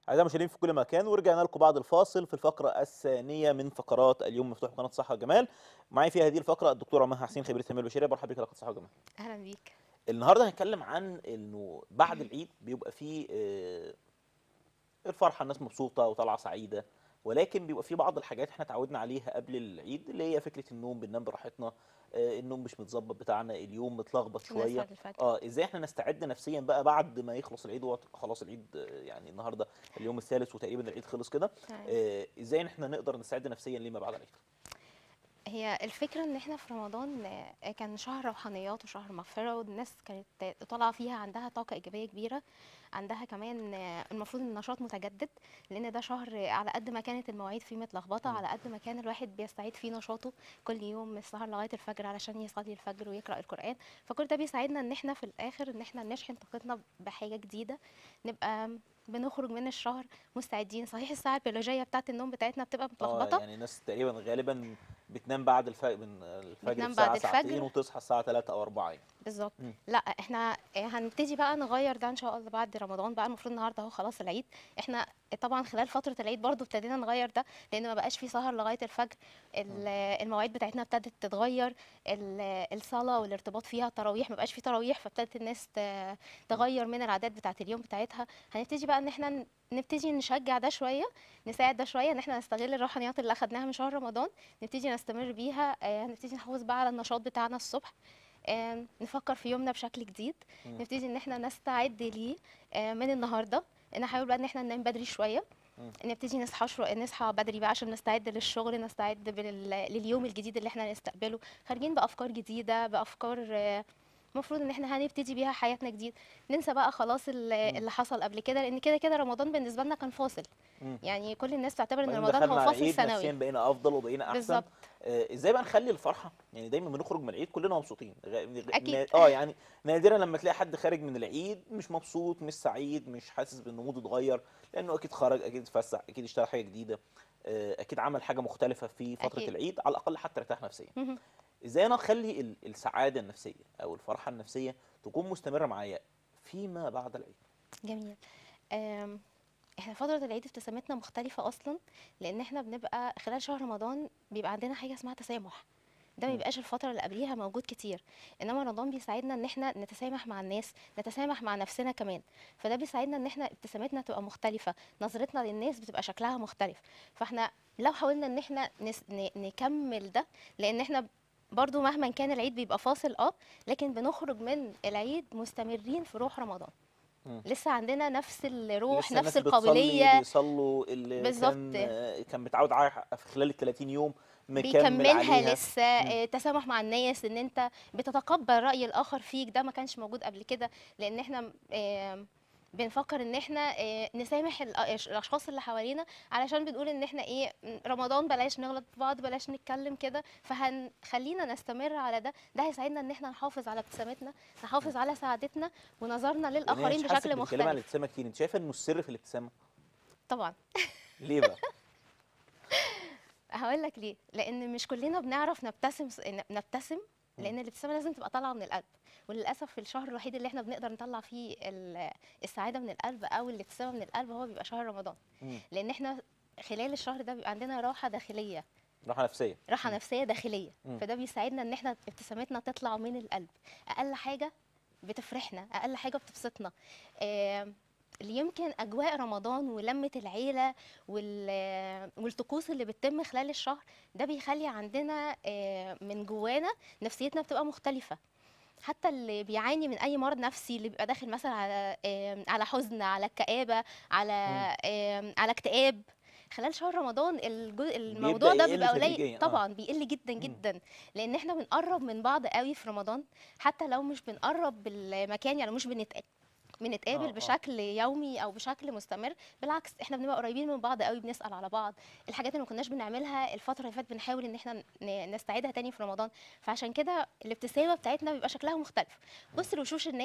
أعزائي المشاهدين في كل مكان ورجعنا لكم بعد الفاصل في الفقرة الثانية من فقرات اليوم مفتوح قناة صحة وجمال معي في هذه الفقرة الدكتورة مها حسين خبيرة التنمية البشرية مرحبا بك على قناة صحة وجمال اهلا بيك النهارده هنتكلم عن انه بعد العيد بيبقى فيه آه، الفرحة الناس مبسوطة وطالعة سعيدة ولكن بيبقى في بعض الحاجات احنا اتعودنا عليها قبل العيد اللي هي فكرة النوم بننام براحتنا آه، النوم مش متظبط بتاعنا اليوم متلخبط شوية نسهر الفجر اه ازاي احنا نستعد نفسيا بقى بعد ما يخلص العيد وقت خلاص العيد آه، يعني النهارده اليوم الثالث وتقريبا العيد خلص كده تمام. آه، ازاي احنا نقدر نستعد نفسيا لما بعد العيد هي الفكرة ان احنا في رمضان آه، كان شهر روحانيات وشهر مغفرة والناس كانت طالعة فيها عندها طاقة ايجابية كبيرة عندها كمان آه، المفروض النشاط متجدد لان ده شهر آه، على قد ما كانت المواعيد فيه متلخبطة مم. على قد ما كان الواحد بيستعيد فيه نشاطه كل يوم من السهر لغاية الفجر علشان يصلي الفجر ويقرأ القرآن فكل ده بيساعدنا ان احنا في الاخر ان احنا نشحن طاقتنا بحاجة جديدة نبقى بنخرج من الشهر مستعدين صحيح الساعة البيولوجية بتاعت النوم بتاعتنا بتبقى اه متلخبطة يعني الناس تقريبا غالبا بتنام بعد الفجر من الفجر بتنام بساعة بعد ساعتين الفجر. وتصحى الساعة 3 أو 4 يعني بالظبط مم. لا احنا هنبتدي بقى نغير ده ان شاء الله بعد رمضان بقى المفروض النهارده اهو خلاص العيد احنا طبعا خلال فتره العيد برضو ابتدينا نغير ده لان ما بقاش في سهر لغايه الفجر ال- المواعيد بتاعتنا ابتدت تتغير ال- الصلاه والارتباط فيها تراويح ما بقاش في تراويح فابتدت الناس ت- تغير من العادات بتاعت اليوم بتاعتها هنبتدي بقى ان احنا ن- نبتدي نشجع ده شويه نساعد ده شويه ان احنا نستغل الروحانيات اللي اخدناها من شهر رمضان نبتدي نستمر بيها آه، نبتدي نحافظ بقى على النشاط بتاعنا الصبح آه، نفكر في يومنا بشكل جديد مم. نبتدي ان احنا نستعد ليه آه، من النهارده نحاول بقى ان احنا ننام بدري شويه مم. نبتدي نصحى شو... نصحى بدري بقى عشان نستعد للشغل نستعد بال... لليوم الجديد اللي احنا هنستقبله خارجين بافكار جديده بافكار آه، المفروض ان احنا هنبتدي بيها حياتنا جديد ننسى بقى خلاص ال- مم. اللي حصل قبل كده لان كده كده رمضان بالنسبه لنا كان فاصل مم. يعني كل الناس تعتبر ان بعدين رمضان دخلنا هو على فاصل العيد نفسيا سنوي بقينا افضل وبقينا احسن بالظبط آه، ازاي بقى نخلي الفرحه يعني دايما بنخرج من العيد كلنا مبسوطين غ- غ- أكيد. نا- اه يعني نادرا لما تلاقي حد خارج من العيد مش مبسوط مش سعيد مش حاسس بان موده اتغير لانه اكيد خرج اكيد اتفسح اكيد اشترى حاجه جديده آه، اكيد عمل حاجه مختلفه في فتره أكيد. العيد على الاقل حتى ارتاح نفسيا مهم. ازاي انا اخلي ال- السعاده النفسيه او الفرحه النفسيه تكون مستمره معايا فيما بعد العيد جميل آم، احنا فترة العيد ابتسامتنا مختلفة أصلا لأن احنا بنبقى خلال شهر رمضان بيبقى عندنا حاجة اسمها تسامح ده ما مم. بيبقاش الفترة اللي قبليها موجود كتير انما رمضان بيساعدنا ان احنا نتسامح مع الناس نتسامح مع نفسنا كمان فده بيساعدنا ان احنا ابتسامتنا تبقى مختلفة نظرتنا للناس بتبقى شكلها مختلف فاحنا لو حاولنا ان احنا نس... ن... نكمل ده لان احنا برضو مهما كان العيد بيبقى فاصل اه لكن بنخرج من العيد مستمرين في روح رمضان مم. لسه عندنا نفس الروح لسه نفس الناس بتصلي القابليه بيصلوا اللي بالظبط. كان آه، كان متعود عليها في خلال ال 30 يوم مكمل بيكملها عليها لسه آه، تسامح مع الناس ان انت بتتقبل راي الاخر فيك ده ما كانش موجود قبل كده لان احنا آه، بنفكر ان احنا آه، نسامح الأ- الاشخاص اللي حوالينا علشان بنقول ان احنا ايه م، رمضان بلاش نغلط في بعض بلاش نتكلم كده فهنخلينا نستمر على ده ده هيساعدنا ان احنا نحافظ على ابتسامتنا نحافظ على سعادتنا ونظرنا لأن هي للاخرين مش حاسة بشكل بتتكلمي عن مختلف الابتسامه كتير انت شايفه انه السر في الابتسامه طبعا ليه بقى هقول لك ليه لان مش كلنا بنعرف نبتسم نبتسم لان الابتسامه لازم تبقى طالعه من القلب وللاسف في الشهر الوحيد اللي احنا بنقدر نطلع فيه ال- السعاده من القلب او الابتسامه من القلب هو بيبقى شهر رمضان مم. لان احنا خلال الشهر ده بيبقى عندنا راحه داخليه راحه نفسيه راحه نفسيه داخليه مم. فده بيساعدنا ان احنا ابتسامتنا تطلع من القلب اقل حاجه بتفرحنا اقل حاجه بتبسطنا آم، اللي يمكن اجواء رمضان ولمه العيله وال- والطقوس اللي بتتم خلال الشهر ده بيخلي عندنا آه، من جوانا نفسيتنا بتبقى مختلفه حتى اللي بيعاني من اي مرض نفسي اللي بيبقى داخل مثلا على آم، على حزن على كآبه على آم، على اكتئاب خلال شهر رمضان الجزء الموضوع ده يقل بيبقى تدريجياً، قليل آه. طبعا بيقل جدا مم. جدا لان احنا بنقرب من بعض قوي في رمضان حتى لو مش بنقرب بالمكان يعني مش بنتقابل بنتقابل آه، آه. بشكل يومي او بشكل مستمر بالعكس احنا بنبقى قريبين من بعض قوي بنسال على بعض الحاجات اللي ما كناش بنعملها الفتره اللي فاتت بنحاول ان احنا ن- نستعيدها تاني في رمضان فعشان كده الابتسامه بتاعتنا بيبقى شكلها مختلف بص لوشوش الناس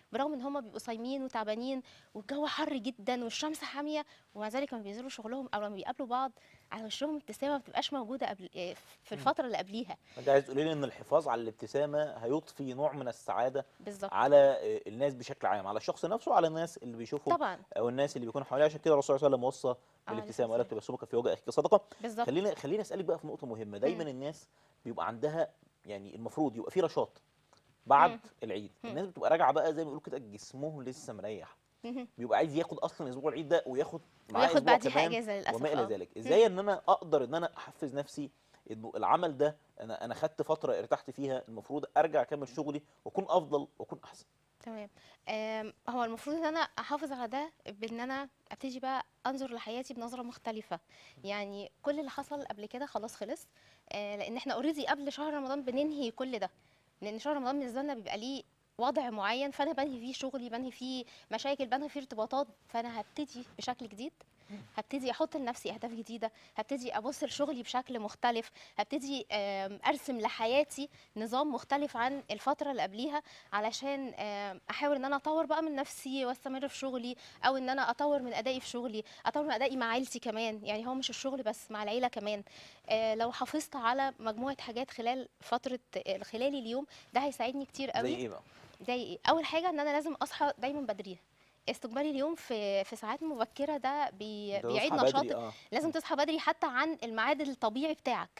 برغم ان هم بيبقوا صايمين وتعبانين والجو حر جدا والشمس حاميه ومع ذلك لما بينزلوا شغلهم او لما بيقابلوا بعض على وشهم ابتسامه ما بتبقاش موجوده قبل آه، في مم. الفتره اللي قبليها انت عايز تقولي لي ان الحفاظ على الابتسامه هيضفي نوع من السعاده بالظبط على آه، الناس بشكل عام على الشخص نفسه وعلى الناس اللي بيشوفهم طبعا او الناس اللي بيكونوا حواليه عشان كده الرسول صلى الله عليه وسلم وصى عليه بالابتسامه الصلاة ولا تبسمك في وجه اخيك صدقه بالظبط خلينا خليني اسالك بقى في نقطه مهمه دايما مم. الناس بيبقى عندها يعني المفروض يبقى في نشاط بعد مم. العيد مم. الناس بتبقى راجعه بقى زي ما بيقولوا كده جسمهم لسه مريح مهم. بيبقى عايز ياخد اصلا اسبوع العيد ده وياخد معاه وياخد اسبوع بعديها كمان اجازه للاسف وما الى آه. ذلك ازاي ان انا اقدر ان انا احفز نفسي انه العمل ده انا انا خدت فتره ارتحت فيها المفروض ارجع اكمل شغلي واكون افضل واكون احسن تمام آم، هو المفروض ان انا احافظ على ده بان انا ابتدي بقى انظر لحياتي بنظره مختلفه يعني كل اللي حصل قبل كده خلاص خلص آه، لان احنا اوريدي قبل شهر رمضان بننهي كل ده لان شهر رمضان بالنسبه لنا بيبقى ليه وضع معين فانا بنهي فيه شغلي بنهي فيه مشاكل بنهي فيه ارتباطات فانا هبتدي بشكل جديد هبتدي احط لنفسي اهداف جديده هبتدي ابص لشغلي بشكل مختلف هبتدي آم، ارسم لحياتي نظام مختلف عن الفتره اللي قبليها علشان آم، احاول ان انا اطور بقى من نفسي واستمر في شغلي او ان انا اطور من ادائي في شغلي اطور من ادائي مع عيلتي كمان يعني هو مش الشغل بس مع العيله كمان آه، لو حافظت على مجموعه حاجات خلال فتره آه، خلال اليوم ده هيساعدني كتير زي قوي ايه بقى زي ايه اول حاجه ان انا لازم اصحى دايما بدري استقبال اليوم في في ساعات مبكره ده بي ده بيعيد تصحى بدري، نشاطك اه لازم تصحى بدري حتى عن الميعاد الطبيعي بتاعك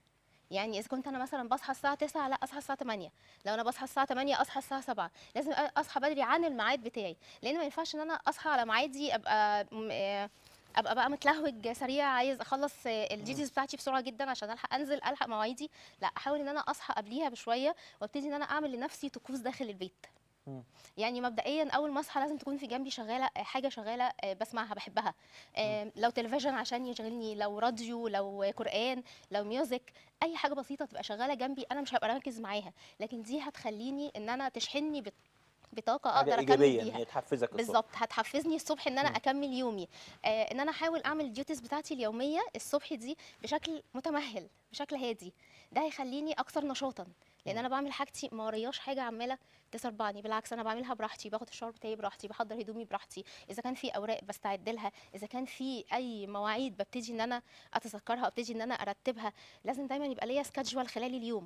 يعني اذا كنت انا مثلا بصحى الساعه 9 لا اصحى الساعه 8 لو انا بصحى الساعه 8 اصحى الساعه 7 لازم أ- اصحى بدري عن الميعاد بتاعي لان ما ينفعش ان انا اصحى على ميعادي ابقى م- آه، ابقى بقى متلهوج سريع عايز اخلص آه، الديوتيز بتاعتي بسرعه جدا عشان الحق انزل الحق مواعيدي لا احاول ان انا اصحى قبليها بشويه وابتدي ان انا اعمل لنفسي طقوس داخل البيت مم. يعني مبدئيا اول ما اصحى لازم تكون في جنبي شغاله آه، حاجه شغاله آه، بسمعها بحبها آه، لو تلفزيون عشان يشغلني لو راديو لو قران لو ميوزك اي حاجه بسيطه تبقى شغاله جنبي انا مش هبقى مركز معاها لكن دي هتخليني ان انا تشحنني بت- بطاقه حاجه اقدر اكمل ايجابيه ان بيها هي تحفزك الصبح. بالظبط هتحفزني الصبح ان انا مم. اكمل يومي آه ان انا احاول اعمل الديوتيز بتاعتي اليوميه الصبح دي بشكل متمهل بشكل هادي ده هيخليني اكثر نشاطا لان مم. انا بعمل حاجتي ما ورياش حاجه عماله تسربعني بالعكس انا بعملها براحتي باخد الشاور بتاعي براحتي بحضر هدومي براحتي اذا كان في اوراق بستعد لها اذا كان في اي مواعيد ببتدي ان انا اتذكرها ابتدي ان انا ارتبها لازم دايما يبقى ليا سكادجوال خلال اليوم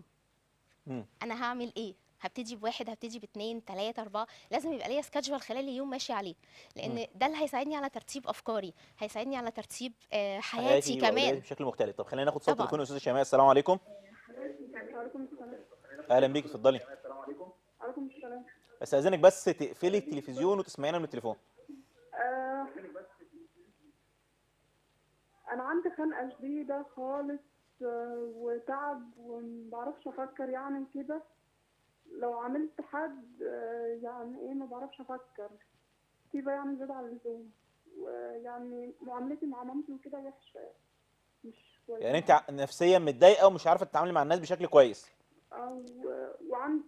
مم. انا هعمل ايه هبتدي بواحد هبتدي باتنين تلاتة أربعة لازم يبقى ليا سكادجوال خلال اليوم ماشي عليه لأن مم. ده اللي هيساعدني على ترتيب أفكاري هيساعدني على ترتيب آه، حياتي حياتي وأولوياتي كمان بشكل مختلف طب خلينا ناخد صوت طبعاً. تليفون استاذ شيماء السلام عليكم وعليكم السلام اهلا بيك اتفضلي وعليكم السلام استاذنك بس تقفلي التلفزيون وتسمعينا من التليفون آه انا عندي خنقه شديده خالص آه وتعب ومبعرفش افكر يعني كده لو عملت حد آه يعني ايه ما بعرفش افكر كده يعني زيادة عن اللزوم ويعني معاملتي مع مامتي وكده وحشه مش كويسه يعني انت ع- نفسيا متضايقه ومش عارفه تتعاملي مع الناس بشكل كويس أو وعندي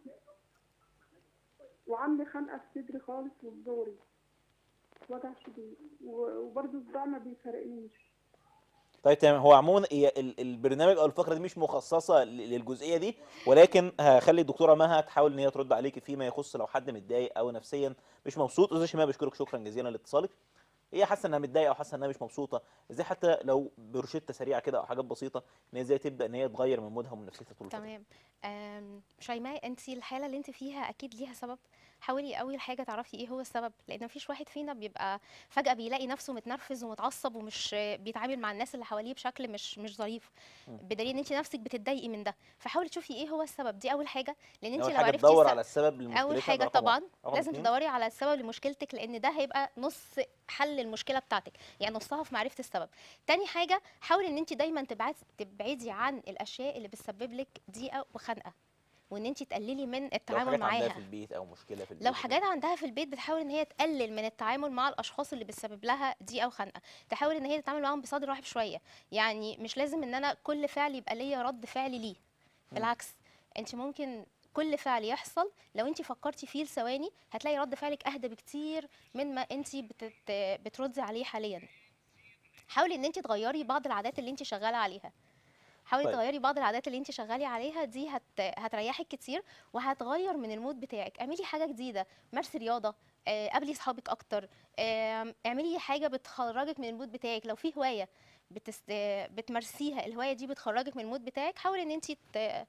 وعندي خنقة في صدري خالص وفي زوري وجع شديد و- وبرضه الصداع ما بيفارقنيش طيب تمام هو عموما هي ال- البرنامج او الفقره دي مش مخصصه ل- للجزئيه دي ولكن هخلي الدكتوره مها تحاول ان هي ترد عليكي فيما يخص لو حد متضايق او نفسيا مش مبسوط استاذ شيماء بشكرك شكرا جزيلا لاتصالك هي حاسه انها متضايقه او حاسه انها مش مبسوطه ازاي حتى لو بروشته سريعه كده او حاجات بسيطه ان هي ازاي تبدا ان هي تغير من مودها ومن نفسيتها طول الفتره تمام آم، شيماء انت الحاله اللي انت فيها اكيد ليها سبب حاولي اول حاجه تعرفي ايه هو السبب لان مفيش واحد فينا بيبقى فجاه بيلاقي نفسه متنرفز ومتعصب ومش بيتعامل مع الناس اللي حواليه بشكل مش مش ظريف مم. بدليل ان انت نفسك بتتضايقي من ده فحاولي تشوفي ايه هو السبب دي اول حاجه لان انت اول لو حاجه عرفتي تدور السبب على السبب لمشكلتها اول ده حاجه رقم واحد. طبعا رقم لازم اتنين، تدوري على السبب لمشكلتك لان ده هيبقى نص حل المشكله بتاعتك يعني نصها في معرفه السبب تاني حاجه حاولي ان انت دايما تبعد تبعدي عن الاشياء اللي بتسبب لك ضيقه وخنقه وان انت تقللي من لو التعامل حاجات عندها معاها في البيت او مشكله في البيت لو حاجات عندها في البيت بتحاول ان هي تقلل من التعامل مع الاشخاص اللي بتسبب لها ضيقه وخنقه تحاول ان هي تتعامل معاهم بصدر رحب شويه يعني مش لازم ان انا كل فعل يبقى ليا رد فعل ليه بالعكس انت ممكن كل فعل يحصل لو انت فكرتي فيه لثواني هتلاقي رد فعلك اهدى بكتير من ما انت بتت... بتردي عليه حاليا حاولي ان انت تغيري بعض العادات اللي انت شغاله عليها حاولي طيب. تغيري بعض العادات اللي انت شغالي عليها دي هت... هتريحك كتير وهتغير من المود بتاعك اعملي حاجه جديده مارسي رياضه آه، قابلي اصحابك اكتر آم، اعملي حاجه بتخرجك من المود بتاعك لو في هوايه بتست... بتمارسيها الهوايه دي بتخرجك من المود بتاعك حاولي ان انت ت...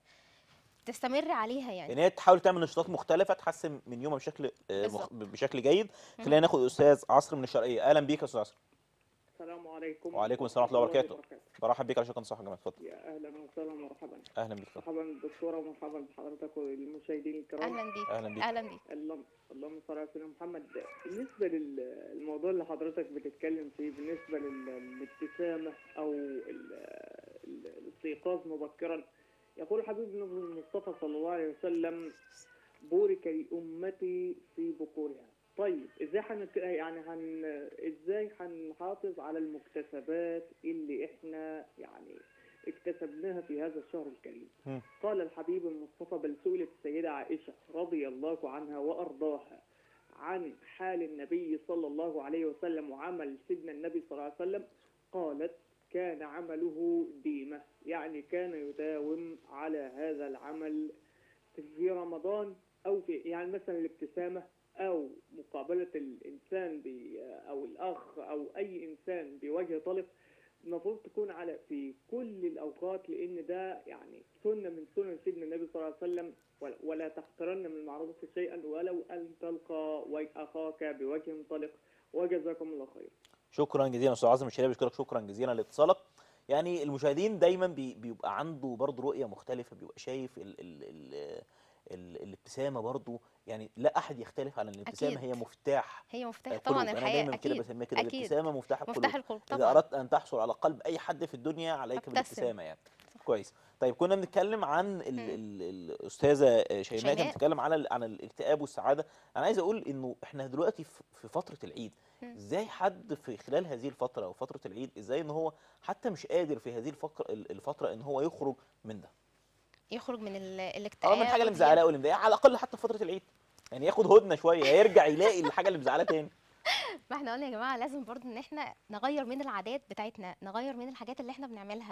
تستمري عليها يعني يعني هي تحاول تعمل نشاطات مختلفه تحسن من يومها بشكل آه، مخ... بالظبط. بشكل جيد خلينا ناخد استاذ عصر من الشرقيه اهلا بيك يا استاذ عصر السلام عليكم وعليكم السلام ورحمه الله وبركاته برحب بيك على شكرا صح يا جماعه اتفضل يا اهلا وسهلا ومرحبا اهلا بيك اتفضل. مرحبا دكتوره ومرحبا بحضرتك والمشاهدين الكرام اهلا بيك اهلا بيك اهلا بيك اللهم اللهم صل على سيدنا محمد بالنسبه للموضوع اللي حضرتك بتتكلم فيه بالنسبه لل- للابتسامه او ال- ال- الاستيقاظ مبكرا يقول حبيبنا المصطفى صلى الله عليه وسلم بورك لامتي في بكورها طيب ازاي حنك... يعني هن... ازاي هنحافظ على المكتسبات اللي احنا يعني اكتسبناها في هذا الشهر الكريم مم. قال الحبيب المصطفى بل سئلت السيدة عائشة رضي الله عنها وأرضاها عن حال النبي صلى الله عليه وسلم وعمل سيدنا النبي صلى الله عليه وسلم قالت كان عمله ديمة يعني كان يداوم على هذا العمل في رمضان أو في يعني مثلا الابتسامة أو مقابلة الإنسان ب أو الأخ أو أي إنسان بوجه طلق المفروض تكون على في كل الأوقات لأن ده يعني سنة من سنن سيدنا النبي صلى الله عليه وسلم ولا- ولا تحقرن من المعروف شيئا ولو أن تلقى وجه أخاك بوجه طلق وجزاكم الله خير شكرا جزيلا استاذ عاصم الشرقيه بشكرك شكرا جزيلا لاتصالك يعني المشاهدين دايما بي بيبقى عنده برضه رؤيه مختلفه بيبقى شايف ال ال ال ال الابتسامه برضه يعني لا احد يختلف على ان الابتسامه أكيد. هي مفتاح هي مفتاح القلوب. طبعا انا الحياه دايما كده اكيد بسميها كده أكيد. الابتسامه مفتاح القلوب مفتاح القلوب اذا طبعا اردت ان تحصل على قلب اي حد في الدنيا عليك فابتسم. بالابتسامه يعني كويس طيب كنا بنتكلم عن ال ال الاستاذه شيماء كانت شيماء. بتتكلم على ال- عن الاكتئاب والسعاده انا عايز اقول انه احنا دلوقتي في في فتره العيد مم. ازاي حد في خلال هذه الفتره او فتره العيد ازاي ان هو حتى مش قادر في هذه الفقر ال- الفتره ان هو يخرج من ده يخرج من ال- الاكتئاب اه من الحاجه اللي والغياب. مزعلاه واللي مضايقاه على الاقل حتى في فتره العيد يعني ياخد هدنه شويه يرجع يلاقي الحاجه اللي مزعلاه تاني ما احنا قلنا يا جماعه لازم برضو ان احنا نغير من العادات بتاعتنا نغير من الحاجات اللي احنا بنعملها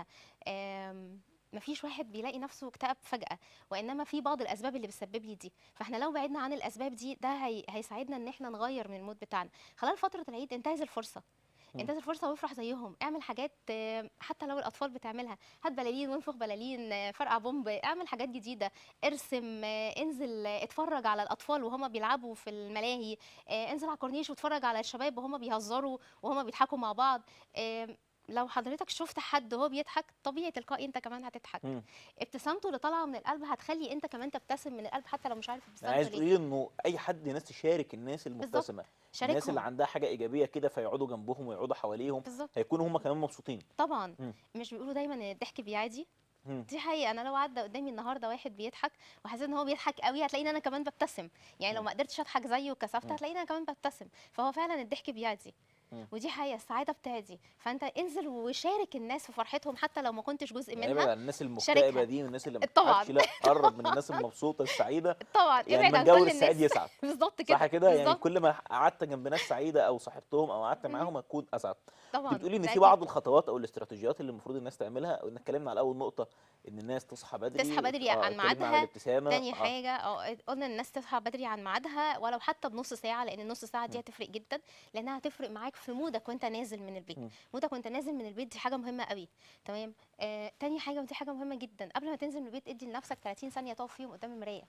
آم، مفيش واحد بيلاقي نفسه اكتئب فجأة وإنما في بعض الأسباب اللي بتسبب لي دي فاحنا لو بعدنا عن الأسباب دي ده هي... هيساعدنا إن احنا نغير من المود بتاعنا خلال فترة العيد انتهز الفرصة مم. انتهز الفرصة وافرح زيهم اعمل حاجات آم، حتى لو الأطفال بتعملها هات بلالين وانفخ بلالين آه، فرقع بومب اعمل حاجات جديدة ارسم آه، انزل آه، اتفرج على الأطفال وهما بيلعبوا في الملاهي آه، انزل على الكورنيش واتفرج على الشباب وهما بيهزروا وهما بيضحكوا مع بعض آم، لو حضرتك شفت حد وهو بيضحك طبيعي تلقائي انت كمان هتضحك مم. ابتسامته اللي طالعه من القلب هتخلي انت كمان تبتسم من القلب حتى لو مش عارف انا عايز ابتسامته ليه تقولي انه اي حد الناس تشارك الناس المبتسمه الناس اللي شاركهم عندها حاجه ايجابيه كده فيقعدوا جنبهم ويقعدوا حواليهم بالظبط هيكونوا هم كمان مبسوطين طبعا مم. مش بيقولوا دايما ان الضحك بيعادي مم. دي حقيقه انا لو عدى قدامي النهارده واحد بيضحك وحسيت ان هو بيضحك قوي هتلاقيني انا كمان ببتسم يعني لو مم. ما قدرتش اضحك زيه وكسفت مم. هتلاقيني انا كمان ببتسم فهو فعلا الضحك بيعدي مم. ودي حقيقه السعاده بتعدي فانت انزل وشارك الناس في فرحتهم حتى لو ما كنتش جزء يعني ابعد منها عن الناس المكتئبه شاركها. دي والناس اللي ما طبعاً. بتضحكش لا قرب من الناس المبسوطه السعيده طبعا يعني ابعد من عن جو كل السعيد الناس يسعد بالظبط كده صح كده يعني بالظبط. كل ما قعدت جنب ناس سعيده او صاحبتهم او قعدت مم. معاهم هتكون اسعد طبعا انت بتقولي ان ده في أكيد. بعض الخطوات او الاستراتيجيات اللي المفروض الناس تعملها وان اتكلمنا على اول نقطه ان الناس تصحى بدري تصحى بدري آه، عن اتكلمنا على ميعادها. الابتسامه تاني آه. حاجة اه قلنا الناس تصحى بدري عن ميعادها ولو حتى بنص ساعة لأن النص ساعة دي مم. هتفرق جدا لأنها هتفرق معاك في مودك وأنت نازل من البيت مم. مودك وأنت نازل من البيت دي حاجة مهمة قوي تمام آه تاني حاجة ودي حاجة مهمة جدا قبل ما تنزل من البيت ادي لنفسك 30 ثانية تقف فيهم قدام المراية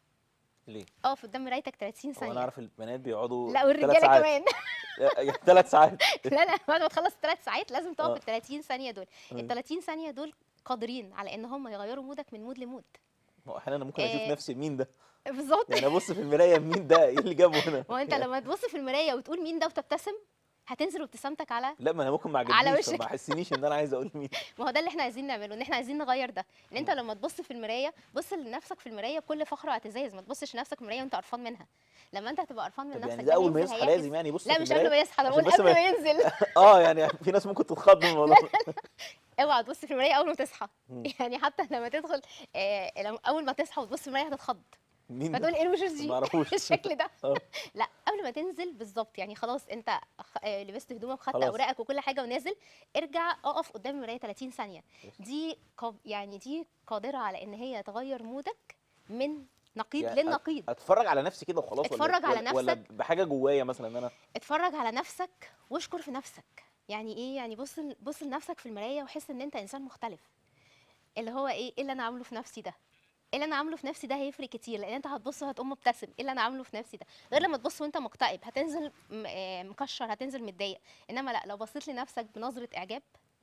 ليه؟ اقف قدام مرايتك 30 هو انا ثانية اعرف البنات بيقعدوا لا ثلاث والرجالة ساعات كمان ثلاث ساعات لا لا بعد ما تخلص الثلاث ساعات لازم آه. تقف ال 30 ثانية دول مم. ال 30 ثانية دول قادرين على ان هم يغيروا مودك من مود لمود ما هو احيانا ممكن اشوف آه. نفسي مين ده بالظبط يعني ابص في المرايه مين ده ايه اللي جابه هنا ما هو انت لما تبص في المرايه وتقول مين ده وتبتسم هتنزل ابتسامتك على لا ما انا ممكن ما على عجبنيش وشك. فما احسنيش ان انا عايز اقول مين ما هو ده اللي احنا عايزين نعمله ان احنا عايزين نغير ده ان انت لما تبص في المرايه بص لنفسك في المرايه بكل فخر واعتزاز ما تبصش لنفسك في المرايه وانت قرفان منها لما انت هتبقى قرفان من طب نفسك يعني ده اول ما هينزل يصحى هيعكس. لازم يعني يبص لا في مش قبل المرايه ما يصحى انا عشان بقول بس قبل ما- ما ينزل اه يعني في ناس ممكن تتخض من الموضوع اوعى تبص في المرايه اول ما تصحى مم. يعني حتى لما تدخل آه لما اول ما تصحى وتبص في المرايه هتتخض مين ده؟ فتقول ايه الوشوش دي ما اعرفوش الشكل ده آه. لا قبل ما تنزل بالظبط يعني خلاص انت خ- آه، لبست هدومك وخدت خلاص. اوراقك وكل حاجه ونازل ارجع اقف قدام المرايه 30 ثانيه ماشي. دي قاب- يعني دي قادره على ان هي تغير مودك من نقيض يعني للنقيض اتفرج على نفسي كده وخلاص ولا اتفرج على ولا- ولا نفسك. بحاجه جوايا مثلا ان انا اتفرج على نفسك واشكر في نفسك يعني ايه يعني بص ل- بص لنفسك في المرايه وحس ان انت انسان مختلف اللي هو ايه ايه اللي انا عامله في نفسي ده ايه اللي انا عامله في نفسي ده هيفرق كتير لان انت هتبص وهتقوم مبتسم ايه اللي انا عامله في نفسي ده غير لما تبص وانت مكتئب هتنزل م- آه، مكشر هتنزل متضايق انما لا لو بصيت لنفسك بنظره اعجاب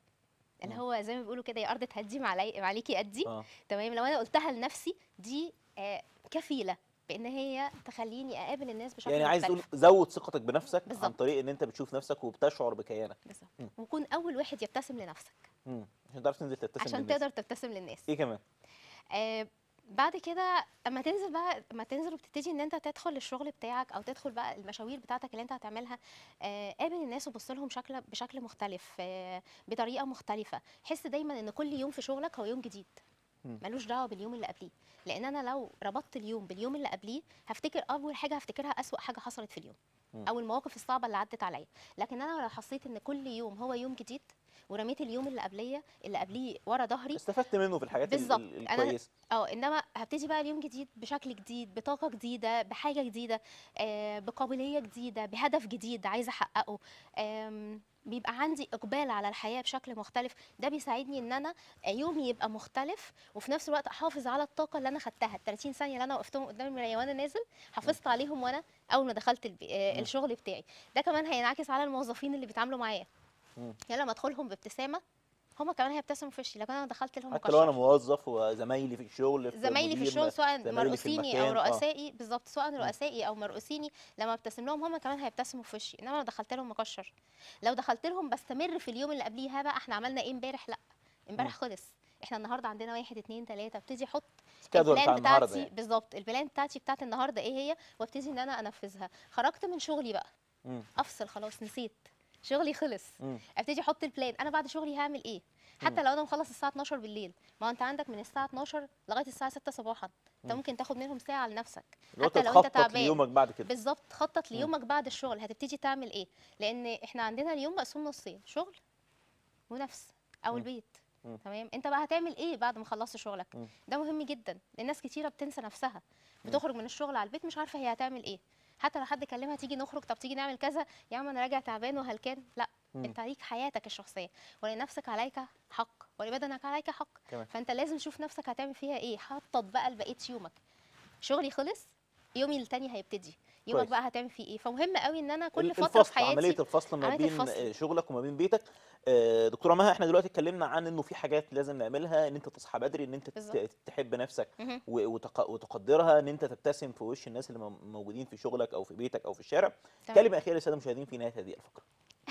اللي مم. هو زي ما بيقولوا كده يا ارض تهدي معلي معليكي قدي اه تمام لو انا قلتها لنفسي دي آه، كفيله بان هي تخليني اقابل الناس بشكل يعني عايز مختلف. تقول زود ثقتك بنفسك عن بالظبط. طريق ان انت بتشوف نفسك وبتشعر بكيانك بالظبط مم. وكون اول واحد يبتسم لنفسك مم. عشان تعرف تنزل تبتسم عشان للناس. تقدر تبتسم للناس ايه كمان آه بعد كده اما تنزل بقى اما تنزل وبتبتدي ان انت تدخل الشغل بتاعك او تدخل بقى المشاوير بتاعتك اللي انت هتعملها آه قابل الناس وبص لهم شكل بشكل مختلف آه بطريقه مختلفه حس دايما ان كل يوم في شغلك هو يوم جديد مم. ملوش دعوه باليوم اللي قبليه لان انا لو ربطت اليوم باليوم اللي قبليه هفتكر اول حاجه هفتكرها اسوأ حاجه حصلت في اليوم مم. او المواقف الصعبه اللي عدت عليا لكن انا لو حسيت ان كل يوم هو يوم جديد ورميت اليوم اللي قبليه اللي قبليه ورا ظهري استفدت منه في الحاجات ال- بالظبط. ال- أنا- الكويسه اه انما هبتدي بقى اليوم جديد بشكل جديد بطاقه جديده بحاجه جديده آه بقابليه جديده بهدف جديد عايزه احققه آم، بيبقى عندي اقبال على الحياه بشكل مختلف ده بيساعدني ان انا يومي يبقى مختلف وفي نفس الوقت احافظ على الطاقه اللي انا خدتها ال 30 ثانيه اللي انا وقفتهم قدام المرايه وانا نازل حافظت عليهم وانا اول ما دخلت الب... آه، مم. الشغل بتاعي ده كمان هينعكس على الموظفين اللي بيتعاملوا معايا مم. يعني لما ادخلهم بابتسامه هما كمان هيبتسموا في وشي لكن انا دخلت لهم حتى لو انا مكشر. موظف وزمايلي في الشغل في زمايلي في مدير الشغل سواء زمايلي في مرؤوسيني او المكان، آه. رؤسائي بالظبط سواء رؤسائي او مرؤوسيني لما ابتسم لهم هم كمان هيبتسموا في وشي انما لو دخلت لهم مكشر لو دخلت لهم بستمر في اليوم اللي قبليها بقى احنا عملنا ايه امبارح لا امبارح خلص احنا النهارده عندنا واحد اتنين تلاته ابتدي احط سكادول بتاع البلان النهارده بتاعتي يعني بالظبط البلان بتاعتي بتاعت النهارده ايه هي وابتدي ان انا انفذها خرجت من شغلي بقى مم. افصل خلاص نسيت شغلي خلص مم. ابتدي احط البلان انا بعد شغلي هعمل ايه حتى مم. لو انا مخلص الساعه 12 بالليل ما هو انت عندك من الساعه 12 لغايه الساعه 6 صباحا انت مم. ممكن تاخد منهم ساعه لنفسك اللي هو حتى لو انت تخطط تعبان ليومك بعد كده بالظبط خطط مم. ليومك بعد الشغل هتبتدي تعمل ايه لان احنا عندنا اليوم مقسوم نصين شغل ونفس او مم. البيت مم. تمام انت بقى هتعمل ايه بعد ما خلصت شغلك مم. ده مهم جدا لان ناس كتيره بتنسى نفسها بتخرج من الشغل على البيت مش عارفه هي هتعمل ايه حتى لو حد كلمها تيجي نخرج طب تيجي نعمل كذا يا عم انا راجع تعبان وهلكان لا مم. انت عليك حياتك الشخصيه ولنفسك عليك حق ولبدنك عليك حق كمان. فانت لازم تشوف نفسك هتعمل فيها ايه خطط بقى لبقيه يومك شغلي خلص يومي التاني هيبتدي يومك كويس. بقى هتعمل فيه ايه فمهم قوي ان انا كل ال- فتره في الفصل عمليه حياتي الفصل ما عملية بين الفصل. آه، شغلك وما بين بيتك آه، دكتوره مها احنا دلوقتي اتكلمنا عن انه في حاجات لازم نعملها ان انت تصحى بدري ان انت تت- بالظبط. تحب نفسك مهم. و- وتق- وتقدرها ان انت تبتسم في وش الناس اللي مو- موجودين في شغلك او في بيتك او في الشارع تمام. كلمه اخيره للساده المشاهدين في نهايه هذه الفقره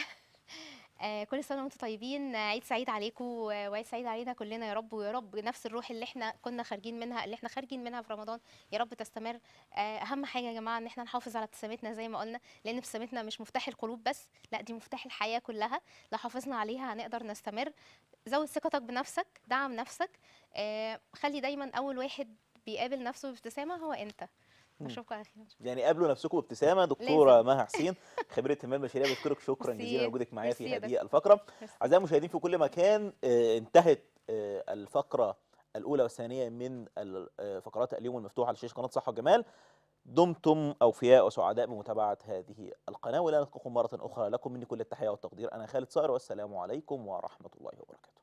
آه كل سنه وانتم طيبين آه، عيد سعيد عليكم و- وعيد سعيد علينا كلنا يا رب ويا رب نفس الروح اللي احنا كنا خارجين منها اللي احنا خارجين منها في رمضان يا رب تستمر آه اهم حاجه يا جماعه ان احنا نحافظ على ابتسامتنا زي ما قلنا لان ابتسامتنا مش مفتاح القلوب بس لا دي مفتاح الحياه كلها لو حافظنا عليها هنقدر نستمر زود ثقتك بنفسك دعم نفسك آه خلي دايما اول واحد بيقابل نفسه بابتسامه هو انت مم. اشوفكم على خير يعني قابلوا نفسكم بابتسامه دكتوره لازم. مها حسين خبيره التنميه البشريه بشكرك شكرا ميرسي. جزيلا لوجودك معايا في ميرسي يا هذه الفقره ميرسي. اعزائي المشاهدين في كل مكان آه، انتهت آه، الفقره الاولى والثانيه من ال- آه، فقرات اليوم المفتوحه على شاشه قناه صحه وجمال دمتم اوفياء وسعداء بمتابعه هذه القناه ولا نلقاكم مره اخرى لكم مني كل التحيه والتقدير انا خالد صقر والسلام عليكم ورحمه الله وبركاته